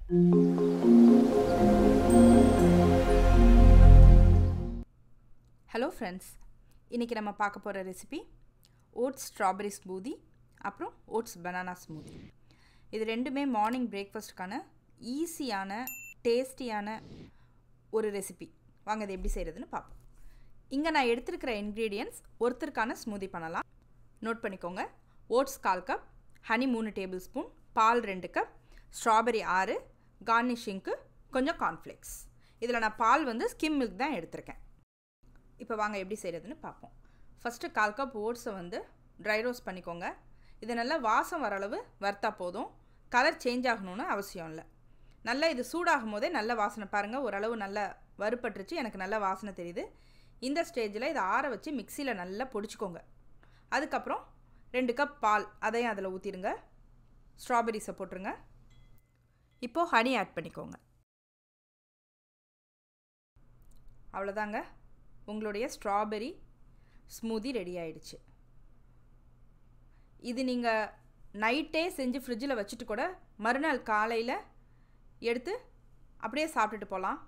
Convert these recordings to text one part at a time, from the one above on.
hello friends இன்றைக்கி நம்ம பார்க்க போகிற ரெசிபி ஓட்ஸ் ஸ்ட்ராபெரி ஸ்மூதி அப்புறம் ஓட்ஸ் பனானா ஸ்மூதி இது ரெண்டுமே மார்னிங் பிரேக்ஃபாஸ்ட்டுக்கான ஈஸியான டேஸ்டியான ஒரு ரெசிபி வாங்க இது எப்படி செய்கிறதுன்னு பார்ப்போம் இங்கே நான் எடுத்திருக்கிற இன்க்ரீடியன்ட்ஸ் ஒருத்தருக்கான ஸ்மூதி பண்ணலாம் நோட் பண்ணிக்கோங்க ஓட்ஸ் கால் கப் ஹனி மூணு டேபிள் ஸ்பூன் பால் ரெண்டு கப் ஸ்ட்ராபெரி ஆறு கார்னிஷிங்க்கு கொஞ்சம் கார்ன்ஃப்ளேக்ஸ் இதில் நான் பால் வந்து ஸ்கிம் மில்க் தான் எடுத்திருக்கேன் இப்போ வாங்க எப்படி செய்கிறதுன்னு பார்ப்போம் ஃபஸ்ட்டு கால் கப் ஓட்ஸை வந்து ட்ரை ரோஸ்ட் பண்ணிக்கோங்க இது நல்லா வாசம் வர அளவு வறுத்தா போதும் கலர் சேஞ்ச் ஆகணும்னு அவசியம் இல்லை நல்லா இது சூடாகும் போதே நல்ல வாசனை பாருங்கள் ஓரளவு நல்லா வறுப்பட்டுருச்சு எனக்கு நல்ல வாசனை தெரியுது இந்த ஸ்டேஜில் இதை ஆற வச்சு மிக்சியில் நல்லா பொடிச்சுக்கோங்க அதுக்கப்புறம் ரெண்டு கப் பால் அதையும் அதில் ஊற்றிடுங்க ஸ்ட்ராபெரிஸை போட்டுருங்க இப்போது ஹனி ஆட் பண்ணிக்கோங்க அவ்வளோதாங்க உங்களுடைய ஸ்ட்ராபெரி ஸ்மூதி ரெடி ஆயிடுச்சு இது நீங்கள் நைட்டே செஞ்சு ஃப்ரிட்ஜில் வச்சுட்டு கூட மறுநாள் காலையில் எடுத்து அப்படியே சாப்பிட்டுட்டு போகலாம்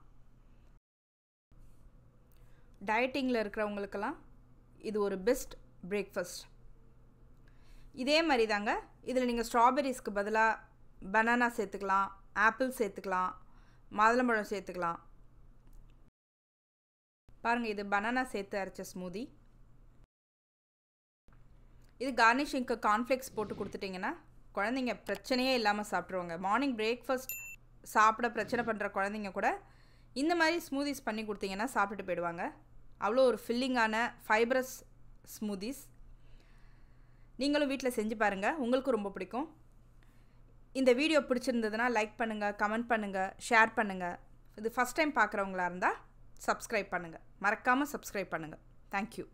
டயட்டிங்கில் இருக்கிறவங்களுக்கெல்லாம் இது ஒரு பெஸ்ட் பிரேக்ஃபாஸ்ட் இதே மாதிரி தாங்க இதில் நீங்கள் ஸ்ட்ராபெரிஸ்க்கு பதிலாக பனானா சேர்த்துக்கலாம் ஆப்பிள் சேர்த்துக்கலாம் மாதுளம்பழம் சேர்த்துக்கலாம் பாருங்கள் இது பனானா சேர்த்து அரைச்ச ஸ்மூதி இது கார்னிஷிங்க்கு கார்ன்ஃப்ளேக்ஸ் போட்டு கொடுத்துட்டிங்கன்னா குழந்தைங்க பிரச்சனையே இல்லாமல் சாப்பிட்ருவாங்க மார்னிங் பிரேக்ஃபாஸ்ட் சாப்பிட பிரச்சனை பண்ணுற குழந்தைங்க கூட இந்த மாதிரி ஸ்மூதிஸ் பண்ணி கொடுத்தீங்கன்னா சாப்பிட்டுட்டு போயிடுவாங்க அவ்வளோ ஒரு ஃபில்லிங்கான ஃபைப்ரஸ் ஸ்மூதிஸ் நீங்களும் வீட்டில் செஞ்சு பாருங்கள் உங்களுக்கும் ரொம்ப பிடிக்கும் இந்த வீடியோ பிடிச்சிருந்ததுன்னா லைக் பண்ணுங்கள் கமெண்ட் பண்ணுங்கள் ஷேர் பண்ணுங்கள் இது ஃபஸ்ட் டைம் பார்க்குறவங்களா இருந்தால் சப்ஸ்கிரைப் பண்ணுங்கள் மறக்காமல் சப்ஸ்கிரைப் பண்ணுங்கள் தேங்க்யூ